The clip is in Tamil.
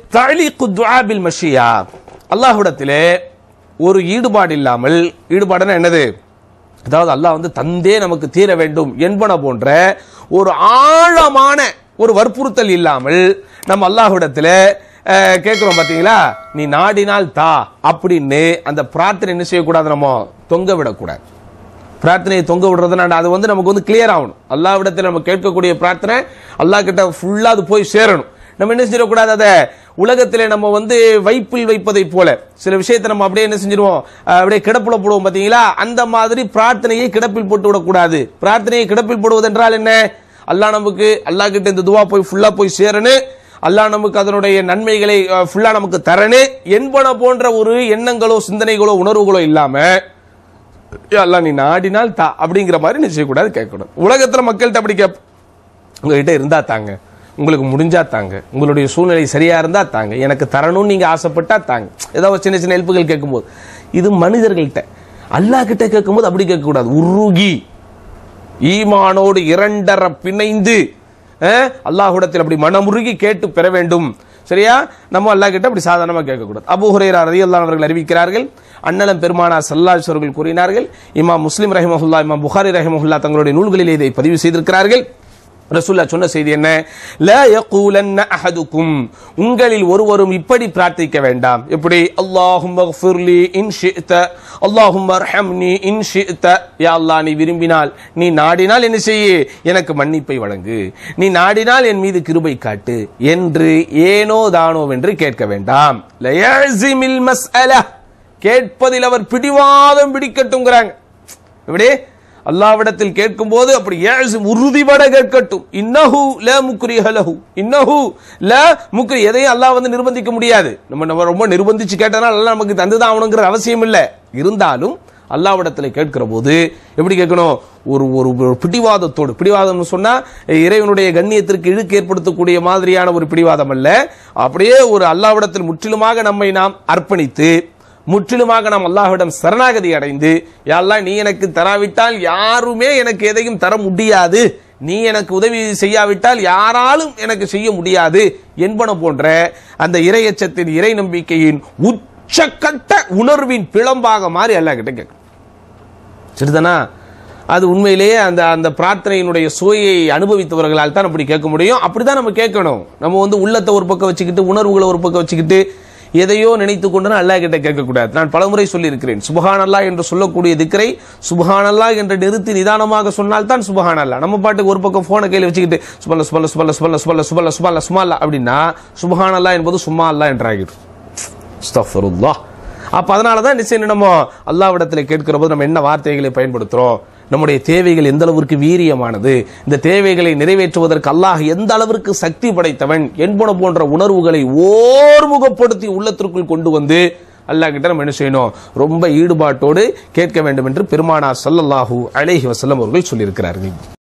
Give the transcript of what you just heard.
தலீக்கு துஆபில் மஷியா அல்லாஹ்விடத்திலே ஒரு ஈடுபாடு இல்லாமல் ஈடுபாடுனா என்னது அதாவது அல்லாஹ் வந்து தந்தே நமக்கு தீர வேண்டும் என்பன போன்ற ஒரு ஆழமான ஒரு வற்புறுத்தல் இல்லாமல் நம்ம அல்லாஹ்விடத்தில் கேட்கிறோம் பாத்தீங்களா நீ நாடினால் தா அப்படின்னு அந்த பிரார்த்தனை என்ன செய்யக்கூடாது நம்ம தொங்க விடக்கூடாது பிரார்த்தனையை தொங்க விடுறதுனா அது வந்து நமக்கு வந்து கிளியர் ஆகணும் அல்லாவிடத்தில் நம்ம கேட்கக்கூடிய பிரார்த்தனை அல்லாஹ் கிட்ட ஃபுல்லா அது போய் சேரணும் நம்ம என்ன செஞ்சிடக்கூடாது அதை உலகத்திலே நம்ம வந்து வைப்பில் வைப்பதை போல சில விஷயத்தை நம்ம அப்படியே என்ன செஞ்சிருவோம் அஹ் அப்படியே கிடப்புல போடுவோம் பாத்தீங்களா அந்த மாதிரி பிரார்த்தனையை கிடப்பில் போட்டு விடக்கூடாது பிரார்த்தனையை கிடப்பில் போடுவது என்றால் என்ன அல்லாஹ் நமக்கு அல்லாஹ் கிட்ட இந்த துவா போய் ஃபுல்லா போய் சேரணும் அல்லாஹ் நமக்கு அதனுடைய நன்மைகளை ஃபுல்லா நமக்கு தரணும் என்பன போன்ற ஒரு எண்ணங்களோ சிந்தனைகளோ உணர்வுகளோ இல்லாம "யா அல்லாஹ் நீ நாடினால் தா அப்படிங்கிற மாதிரி நீ செய்யக்கூடாது கேட்கக்கூடாது உலகத்துல மக்கள்கிட்ட அப்படி கேப் உங்ககிட்ட இருந்தா தாங்க உங்களுக்கு முடிஞ்சா தாங்க உங்களுடைய சூழ்நிலை சரியா இருந்தா தாங்க எனக்கு தரணும்னு நீங்க ஆசைப்பட்டா தாங்க ஏதாவது ஒரு சின்ன சின்ன ஹெல்ப்புகள் கேட்கும்போது இது மனிதர்கள்ட்ட அல்லாஹ் கிட்ட கேட்கும்போது அப்படி கேட்கக்கூடாது உருகி ஈமானோடு இரண்டர பிணைந்து அஹ், அல்லாஹ்விடத்தில் அப்படி மனமுருகி கேட்டு பெற வேண்டும் சரியா நம்ம அல்லாஹ் கிட்ட அப்படி சாதாரணமா கேட்கக்கூடாது அபூ ஹுரைரா ரலியல்லாஹு அவர்கள் அறிவிக்கிறார்கள் அண்ணலம் பெருமானா சல்லாஸ் அவர்கள் கூறினார்கள் இமாம் முஸ்லிம் ரஹிமஹுல்லா இமாம் புகாரி ரஹிமஹுல்லா தங்களுடைய நூல்களில் இதை பதிவு செய்திருக்கிறார்கள் ரசூல்லா சொன்ன செய்தி என்ன லா யகூலன்ன அஹதுக்கும் உங்களில் ஒருவரும் இப்படி பிரார்த்திக்க வேண்டாம் எப்படி அல்லாஹும் மக்ஃபிர்லி இன் ஷிஅத அல்லாஹும் அர்ஹம்னி இன் ஷிஅத யா அல்லாஹ் நீ விரும்பினால் நீ நாடினால் என்ன செய்ய எனக்கு மன்னிப்பை வழங்கு நீ நாடினால் என் மீது கிருபை காட்டு என்று ஏனோ தானோ என்று கேட்க வேண்டாம் லயஸிமில் மஸ்அலா கேட்பதில் அவர் பிடிவாதம் பிடிக்கட்டும்ங்கிறாங்க எப்படி அல்லாவிடத்தில் கேட்கும் போது அப்படி ஏசும் உறுதிபட கேட்கட்டும் இன்னஹு ல முக்ரிஹ லஹு இன்னஹு ல முக்ரி எதையும் அல்லாஹ் வந்து நிர்பந்திக்க முடியாது நம்ம நம்ம ரொம்ப நிர்பந்திச்சு கேட்டனால அல்லாஹ் நமக்கு தந்துதான் ஆகணுங்கிற அவசியம் இல்லை இருந்தாலும் அல்லாவிடத்தில் கேட்கிற போது எப்படி கேட்கணும் ஒரு ஒரு ஒரு பிடிவாதத்தோடு பிடிவாதம்னு சொன்னா இறைவனுடைய கண்ணியத்திற்கு இழுக்கு ஏற்படுத்தக்கூடிய மாதிரியான ஒரு பிடிவாதம் அல்ல அப்படியே ஒரு அல்லாவிடத்தில் முற்றிலுமாக நம்மை நாம் அர்ப்பணித்து முற்றிலுமாக நாம் அல்லாஹ்விடம் சரணாகதி அடைந்து யாரெல்லாம் நீ எனக்கு தராவிட்டால் யாருமே எனக்கு எதையும் தர முடியாது நீ எனக்கு உதவி செய்யாவிட்டால் யாராலும் எனக்கு செய்ய முடியாது என்பன போன்ற அந்த இறையச்சத்தின் இறை நம்பிக்கையின் உச்சக்கட்ட உணர்வின் பிளம்பாக மாறி அல்லாஹ் கிட்ட கேட்கும் சரிதானா அது உண்மையிலேயே அந்த அந்த பிரார்த்தனையினுடைய சுவையை அனுபவித்தவர்களால் தான் அப்படி கேட்க முடியும் அப்படிதான் நம்ம கேட்கணும் நம்ம வந்து உள்ளத்தை ஒரு பக்கம் வச்சுக்கிட்டு உணர்வுகளை ஒரு பக்கம் வச்சுக்கிட்டு எதையோ நினைத்து கொண்டு அல்லாஹ் கிட்ட கேட்கக்கூடாது நான் பலமுறை சொல்லியிருக்கிறேன் சுபஹான் அல்லாஹ் என்று சொல்லக்கூடிய திக்கரை சுபஹான் அல்லாஹ் என்று நிறுத்தி நிதானமாக சொன்னால் தான் சுபஹான் அல்லாஹ் நம்ம பாட்டுக்கு ஒரு பக்கம் போனை கையில் வச்சுக்கிட்டு சுபல்ல சுபல்ல சுபல்ல சுபல்ல சுபல்ல சுபல்ல சுபல்ல சுமால்லா அப்படின்னா சுபஹான் அல்லாஹ் என்பது சும்மா அல்லாஹ் என்றாகிடும் அஸ்தக்ஃபிருல்லாஹ் அப்ப அதனால தான் நிச்சயம் நம்ம அல்லாவிடத்தில் கேட்கிற போது நம்ம என்ன வார்த்தைகளை பயன்படுத்துறோம் நம்முடைய தேவைகள் எந்த அளவிற்கு வீரியமானது இந்த தேவைகளை நிறைவேற்றுவதற்கு அல்லாஹ் எந்த அளவிற்கு சக்தி படைத்தவன் என்பன போன்ற உணர்வுகளை ஓர்முகப்படுத்தி உள்ளத்திற்குள் கொண்டு வந்து அல்லாஹ் கிட்ட நம்ம என்ன செய்யணும் ரொம்ப ஈடுபாட்டோடு கேட்க வேண்டும் என்று பெருமானார் ஸல்லல்லாஹு அலைஹி வஸல்லம் அவர்கள் சொல்லியிருக்கிறார்கள்